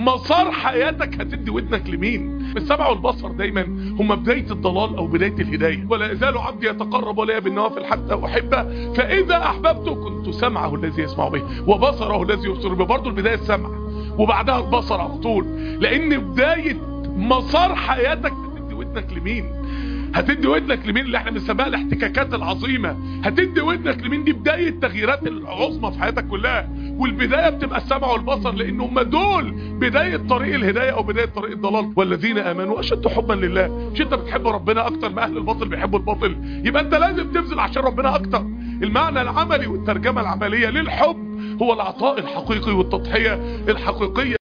مسار حياتك هتدي ودنك لمين السمع والبصر دايما هم بداية الضلال او بداية الهداية ولا يزال عبدي يتقرب الي بالنوافل حتى احبه فاذا احببته كنت سمعه الذي يسمع به وبصره الذي يبصر به برضه البداية السمع وبعدها البصر على طول لان بداية مسار حياتك هتدي ودنك لمين هتدي ودنك لمين اللي احنا بنسميها الاحتكاكات العظيمة هتدي ودنك لمين دي بداية التغييرات العظمى في حياتك كلها والبداية بتبقى السمع والبصر لان هم دول بداية طريق الهداية او بداية طريق الضلال والذين امنوا اشد حبا لله مش انت بتحب ربنا اكتر ما اهل الباطل بيحبوا الباطل يبقى انت لازم تبذل عشان ربنا اكتر المعنى العملي والترجمة العملية للحب هو العطاء الحقيقي والتضحية الحقيقية